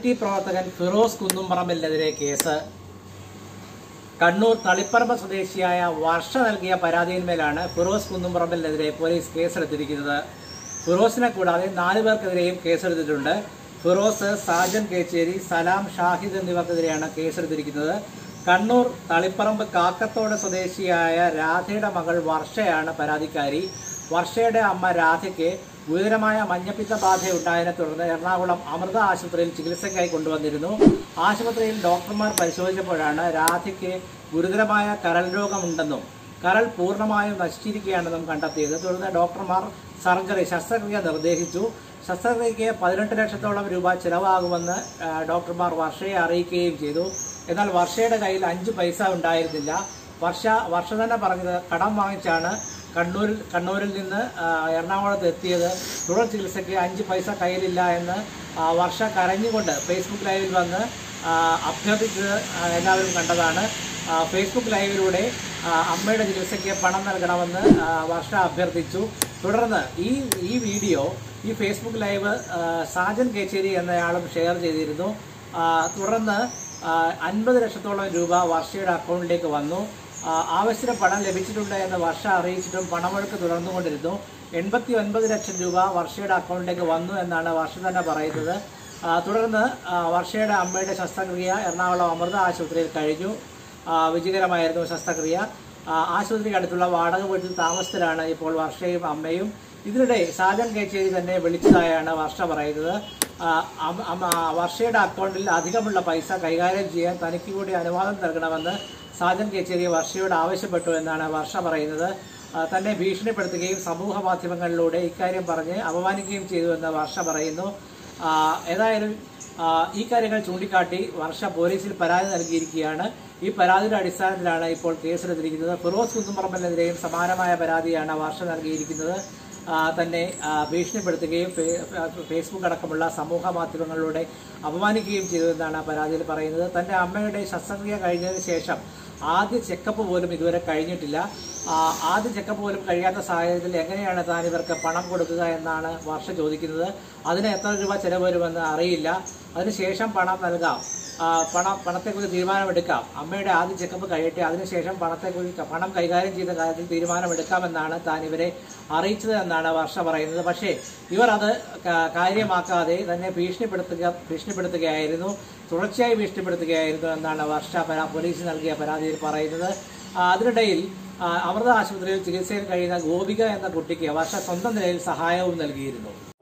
charity പ്രവർത്തകൻ ഫിറോസ് കുന്നുംപറമ്പിലെതിരെ case Kannur Taliparamba സ്വദേശിയായ വർഷ നൽകിയ പരാതിയിന്മേലാണ് ഫിറോസ് കുന്നുംപറമ്പിലെതിരെ പോലീസ് കേസെടുത്തിരിക്കുന്നത് ഫിറോസിനെ കൂടാതെ നാലു പേർക്കെതിരെയും കേസെടുത്തിട്ടുണ്ട് ഫിറോസ് സാജൻ കേച്ചേരി സലാം ഷാഹിദ് എന്നിവർക്കെതിരെയാണ് കേസെടുത്തിരിക്കുന്നത് കണ്ണൂർ തളിപ്പറമ്പ് കാക്കത്തോട് സ്വദേശിയായ രാധയുടെ മകൾ വർഷയാണ് പരാതിക്കാരി വർഷയുടെ അമ്മ രാധയ്ക്ക് ഗുരുതരമായ മഞ്ഞപ്പിത്ത ബാധയുണ്ടായതിനെ തുടർന്ന് എറണാകുളം അമൃത ആശുപത്രിയിൽ ചികിത്സയ്ക്കായി കൊണ്ടുവന്നിരുന്നു ആശുപത്രിയിൽ ഡോക്ടർമാർ പരിശോധിച്ചപ്പോഴാണ് രാധയ്ക്ക് ഗുരുതരമായ കരൾ രോഗമുണ്ടെന്നും കരൾ പൂർണ്ണമായും നശിച്ചിരിക്കുകയാണെന്നും കണ്ടെത്തിയത് തുടർന്ന് ഡോക്ടർമാർ സർജറി ശസ്ത്രക്രിയ നിർദ്ദേശിച്ചു ശസ്ത്രക്രിയയ്ക്ക് പതിനെട്ട് ലക്ഷത്തോളം രൂപ ചിലവാകുമെന്ന് ആ, ഡോക്ടർമാർ വർഷയെ അറിയിക്കുകയും ചെയ്തു എന്നാൽ വർഷയുടെ കയ്യിൽ അഞ്ച് പൈസ ഉണ്ടായിരുന്നില്ല വർഷ വർഷ തന്നെ പറഞ്ഞത് കടം വാങ്ങിച്ചാണ് കണ്ണൂരിൽ കണ്ണൂരിൽ നിന്ന് ആ, എറണാകുളത്ത് എത്തിയത് തുടർ ചികിത്സയ്ക്ക് അഞ്ച് പൈസ കയ്യിലില്ല എന്ന് ആ, വർഷ കരഞ്ഞുകൊണ്ട് ഫേസ്ബുക്ക് ലൈവിൽ വന്ന് ആ, അഭ്യർത്ഥിച്ചത് ആ, എല്ലാവരും കണ്ടതാണ് ആ, ഫേസ്ബുക്ക് ലൈവിലൂടെ ആ, അമ്മയുടെ ചികിത്സയ്ക്ക് പണം നൽകണമെന്ന് ആ, വർഷ അഭ്യർത്ഥിച്ചു തുടർന്ന് ഈ ഈ വീഡിയോ ഈ ഫേസ്ബുക്ക് ലൈവ് ആ, സാജൻ കേച്ചേരി എന്നയാളും ഷെയർ ചെയ്തിരുന്നു ആ, തുടർന്ന് അൻപത് ലക്ഷത്തോളം രൂപ വർഷയുടെ അക്കൗണ്ടിലേക്ക് വന്നു ആ, ആവശ്യത്തിന് പണം ലഭിച്ചിട്ടുണ്ട് എന്ന് വർഷ അറിയിച്ചിട്ടും പണമൊഴുക്ക് തുടർന്നുകൊണ്ടിരുന്നു എൺപത്തി ഒൻപത് ലക്ഷം രൂപ വർഷയുടെ അക്കൗണ്ടിലേക്ക് വന്നു എന്നാണ് വർഷ തന്നെ പറയുന്നത് ആ, തുടർന്ന് ആ, വർഷയുടെ അമ്മയുടെ ശസ്ത്രക്രിയ എറണാകുളം അമൃത ആശുപത്രിയിൽ കഴിഞ്ഞു ആ, വിജയകരമായിരുന്നു ശസ്ത്രക്രിയ ആ, ആശുപത്രിക്ക് അടുത്തുള്ള വാടക വീട്ടിൽ താമസത്തിലാണ് ഇപ്പോൾ വർഷയും അമ്മയും ഇതിനിടെ സാജൻ കേച്ചേരി തന്നെ വിളിച്ചതായാണ് വർഷ പറയുന്നത് ആ, അമ്മ- അമ്മ- ആ, വർഷയുടെ അക്കൗണ്ടിൽ അധികമുള്ള പൈസ കൈകാര്യം ചെയ്യാൻ തനിക്ക് കൂടി അനുവാദം നൽകണമെന്ന് സാജൻ കേച്ചേരി വർഷയോട് ആവശ്യപ്പെട്ടു എന്നാണ് വർഷ പറയുന്നത് ആ, തന്നെ ഭീഷണിപ്പെടുത്തുകയും സമൂഹ മാധ്യമങ്ങളിലൂടെ ഇക്കാര്യം പറഞ്ഞ് അപമാനിക്കുകയും ചെയ്തു എന്ന് വർഷ പറയുന്നു ആ, ഏതായാലും ആ, ഈ കാര്യങ്ങൾ ചൂണ്ടിക്കാട്ടി വർഷ പോലീസിൽ പരാതി നൽകിയിരിക്കുകയാണ് ഈ പരാതിയുടെ അടിസ്ഥാനത്തിലാണ് ഇപ്പോൾ കേസെടുത്തിരിക്കുന്നത് ഫിറോസ് കുന്നുംപറമ്പലിനെതിരെയും സമാനമായ പരാതിയാണ് വർഷ നൽകിയിരിക്കുന്നത് ആ, തന്നെ ആ, ഭീഷണിപ്പെടുത്തുകയും ഫേ- ഫേ- ഫേസ്ബുക്ക് അടക്കമുള്ള സമൂഹ മാധ്യമങ്ങളിലൂടെ അപമാനിക്കുകയും ചെയ്തു എന്നാണ് ആ പരാതിയിൽ പറയുന്നത് തന്റെ അമ്മയുടെ ശസ്ത്രക്രിയ കഴിഞ്ഞതിന് ശേഷം ആദ്യ ചെക്കപ്പ് പോലും ഇതുവരെ കഴിഞ്ഞിട്ടില്ല ആ, ആദ്യ ചെക്കപ്പ് പോലും കഴിയാത്ത സാഹചര്യത്തിൽ എങ്ങനെയാണ് താൻ ഇവർക്ക് പണം കൊടുക്കുക എന്നാണ് വർഷ ചോദിക്കുന്നത് അതിന് എത്ര രൂപ ചെലവ് വരുമെന്ന് അറിയില്ല അതിനുശേഷം പണം നൽകാം ആ, പണം പണത്തെക്കുറിച്ച് തീരുമാനമെടുക്കാം അമ്മയുടെ ആദ്യ ചെക്കപ്പ് കഴിയട്ടെ അതിനുശേഷം പണത്തെക്കുറിച്ച് പണം കൈകാര്യം ചെയ്ത കാര്യത്തിൽ തീരുമാനമെടുക്കാമെന്നാണ് താൻ ഇവരെ അറിയിച്ചത് എന്നാണ് വർഷ പറയുന്നത് പക്ഷേ ഇവർ അത് ക- കാര്യമാക്കാതെ തന്നെ ഭീഷണിപ്പെടുത്തുക ഭീഷണിപ്പെടുത്തുകയായിരുന്നു തുടർച്ചയായി ഭീഷണിപ്പെടുത്തുകയായിരുന്നു എന്നാണ് വർഷ പരാ പോലീസ് നൽകിയ പരാതിയിൽ പറയുന്നത് ആ, അതിനിടയിൽ ആ, അമൃത ആശുപത്രിയിൽ ചികിത്സയിൽ കഴിയുന്ന ഗോപിക എന്ന കുട്ടിക്ക് വർഷ സ്വന്തം നിലയിൽ സഹായവും നൽകിയിരുന്നു